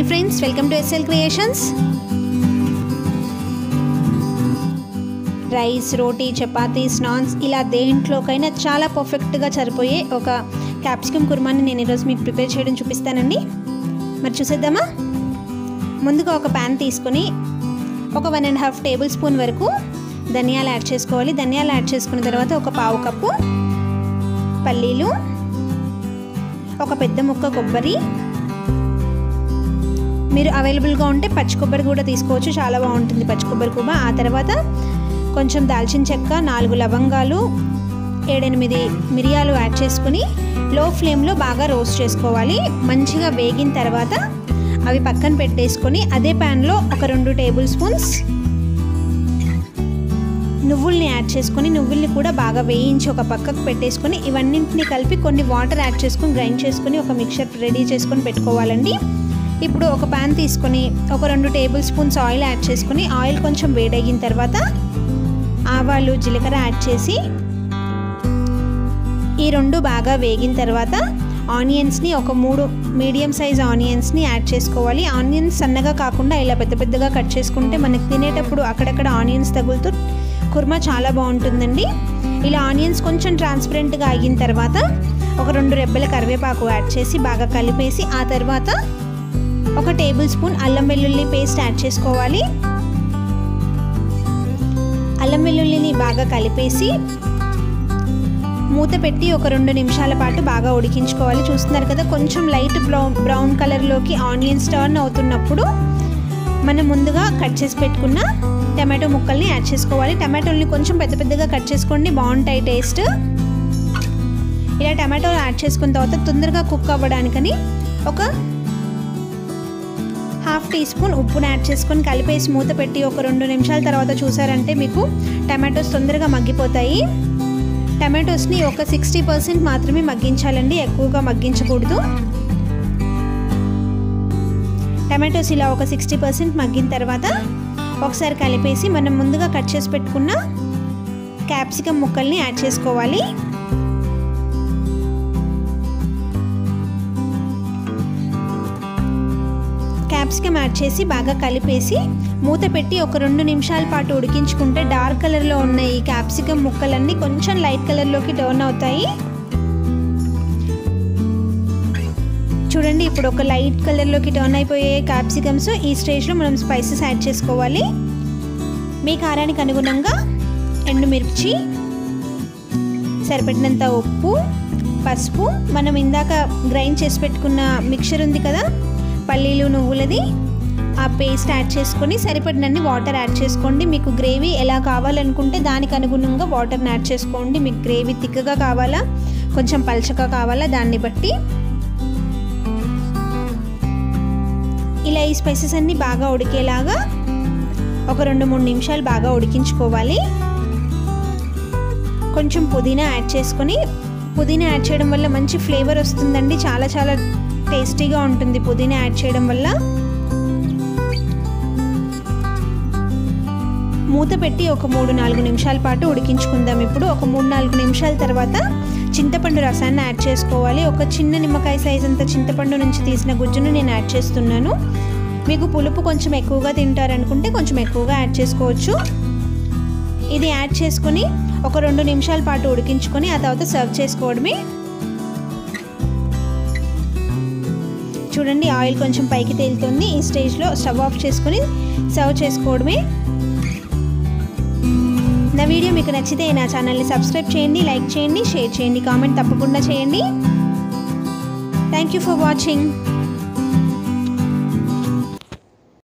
hi friends welcome to SL creations rice roti chapatis naans ఇలా దేంట్లోకైనా చాలా పర్ఫెక్ట్గా సరిపోయే ఒక క్యాప్సికమ్ కుర్మాని నేను ఈరోజు మీకు ప్రిపేర్ చేయడం చూపిస్తానండి మరి చూసేద్దామా ముందుగా ఒక ప్యాన్ తీసుకొని ఒక one and half tablespoon వరకు ధనియాలు యాడ్ చేసుకోవాలి ధనియాలు యాడ్ చేసుకున్న తర్వాత ఒక పావు కప్పు పల్లీలు ఒక పెద్ద ముక్క కొబ్బరి మీరు అవైలబుల్గా ఉంటే పచ్చి కొబ్బరి కూడా తీసుకోవచ్చు చాలా బాగుంటుంది పచ్చి కొబ్బరి కూడా ఆ తర్వాత కొంచెం దాల్చిన చెక్క నాలుగు లవంగాలు ఏడెనిమిది మిరియాలు యాడ్ చేసుకుని లో ఫ్లేమ్లో బాగా రోస్ట్ చేసుకోవాలి మంచిగా వేగిన తర్వాత అవి పక్కన పెట్టేసుకొని అదే ప్యాన్లో ఒక రెండు టేబుల్ స్పూన్స్ నువ్వుల్ని యాడ్ చేసుకొని నువ్వుల్ని కూడా బాగా వేయించి ఒక పక్కకు పెట్టేసుకొని ఇవన్నింటిని కలిపి కొన్ని వాటర్ యాడ్ చేసుకొని గ్రైండ్ చేసుకొని ఒక మిక్చర్ రెడీ చేసుకొని పెట్టుకోవాలండి ఇప్పుడు ఒక ప్యాన్ తీసుకొని ఒక రెండు టేబుల్ స్పూన్స్ ఆయిల్ యాడ్ చేసుకొని ఆయిల్ కొంచెం వేడయిన తర్వాత ఆవాలు జీలకర్ర యాడ్ చేసి ఈ రెండు బాగా వేగిన తర్వాత ఆనియన్స్ని ఒక మూడు మీడియం సైజ్ ఆనియన్స్ని యాడ్ చేసుకోవాలి ఆనియన్స్ సన్నగా కాకుండా ఇలా పెద్ద పెద్దగా కట్ చేసుకుంటే మనకి తినేటప్పుడు అక్కడక్కడ ఆనియన్స్ తగులుతూ కుర్మా చాలా బాగుంటుందండి ఇలా ఆనియన్స్ కొంచెం ట్రాన్స్పరెంట్గా అయిన తర్వాత ఒక రెండు రెబ్బల కరివేపాకు యాడ్ చేసి బాగా కలిపేసి ఆ తర్వాత ఒక టేబుల్ స్పూన్ అల్లం వెల్లుల్లి పేస్ట్ యాడ్ చేసుకోవాలి అల్లం వెల్లుల్లిని బాగా కలిపేసి మూత పెట్టి ఒక రెండు నిమిషాల పాటు బాగా ఉడికించుకోవాలి చూస్తున్నారు కదా కొంచెం లైట్ బ్రౌన్ బ్రౌన్ కలర్లోకి ఆనియన్స్ టర్న్ అవుతున్నప్పుడు మనం ముందుగా కట్ చేసి పెట్టుకున్న టమాటో ముక్కల్ని యాడ్ చేసుకోవాలి టమాటోల్ని కొంచెం పెద్ద పెద్దగా కట్ చేసుకోండి బాగుంటాయి టేస్ట్ ఇలా టమాటోలు యాడ్ చేసుకున్న తర్వాత తొందరగా కుక్ అవ్వడానికని ఒక హాఫ్ టీ స్పూన్ ఉప్పును యాడ్ చేసుకొని కలిపేసి మూత పెట్టి ఒక రెండు నిమిషాల తర్వాత చూసారంటే మీకు టమాటోస్ తొందరగా మగ్గిపోతాయి టమాటోస్ని ఒక సిక్స్టీ పర్సెంట్ మాత్రమే మగ్గించాలండి ఎక్కువగా మగ్గించకూడదు టమాటోస్ ఇలా ఒక సిక్స్టీ పర్సెంట్ మగ్గిన తర్వాత ఒకసారి కలిపేసి మనం ముందుగా కట్ చేసి పెట్టుకున్న క్యాప్సికమ్ ముక్కల్ని యాడ్ చేసుకోవాలి క్యాప్సికమ్ యాడ్ చేసి బాగా కలిపేసి మూత పెట్టి ఒక రెండు నిమిషాల పాటు ఉడికించుకుంటే డార్క్ కలర్లో ఉన్న ఈ క్యాప్సికమ్ ముక్కలన్నీ కొంచెం లైట్ కలర్లోకి టర్న్ అవుతాయి చూడండి ఇప్పుడు ఒక లైట్ కలర్లోకి టర్న్ అయిపోయే క్యాప్సికమ్స్ ఈ స్టేజ్లో మనం స్పైసెస్ యాడ్ చేసుకోవాలి మీ కారానికి అనుగుణంగా ఎండుమిర్చి సరిపడినంత ఉప్పు పసుపు మనం ఇందాక గ్రైండ్ చేసి పెట్టుకున్న మిక్చర్ ఉంది కదా పల్లీలు నువ్వులది ఆ పేస్ట్ యాడ్ చేసుకొని సరిపడినన్ని వాటర్ యాడ్ చేసుకోండి మీకు గ్రేవీ ఎలా కావాలనుకుంటే దానికి అనుగుణంగా వాటర్ని యాడ్ చేసుకోండి మీకు గ్రేవీ తిక్కగా కావాలా కొంచెం పలచగా కావాలా దాన్ని బట్టి ఇలా ఈ స్పైసెస్ అన్నీ బాగా ఉడికేలాగా ఒక రెండు మూడు నిమిషాలు బాగా ఉడికించుకోవాలి కొంచెం పుదీనా యాడ్ చేసుకొని పుదీనా యాడ్ చేయడం వల్ల మంచి ఫ్లేవర్ వస్తుందండి చాలా చాలా టేస్టీగా ఉంటుంది పుదీనా యాడ్ చేయడం వల్ల మూత పెట్టి ఒక మూడు నాలుగు నిమిషాల పాటు ఉడికించుకుందాం ఇప్పుడు ఒక మూడు నాలుగు నిమిషాల తర్వాత చింతపండు రసాన్ని యాడ్ చేసుకోవాలి ఒక చిన్న నిమ్మకాయ సైజ్ అంత చింతపండు నుంచి తీసిన గుజ్జును నేను యాడ్ చేస్తున్నాను మీకు పులుపు కొంచెం ఎక్కువగా తింటారనుకుంటే కొంచెం ఎక్కువగా యాడ్ చేసుకోవచ్చు ఇది యాడ్ చేసుకొని ఒక రెండు నిమిషాల పాటు ఉడికించుకొని ఆ తర్వాత సర్వ్ చేసుకోవడమే చూడండి ఆయిల్ కొంచెం పైకి తేలుతుంది ఈ స్టేజ్లో స్టవ్ ఆఫ్ చేసుకొని సర్వ్ చేసుకోవడమే నా వీడియో మీకు నచ్చితే నా ఛానల్ని సబ్స్క్రైబ్ చేయండి లైక్ చేయండి షేర్ చేయండి కామెంట్ తప్పకుండా చేయండి థ్యాంక్ యూ ఫర్ వాచింగ్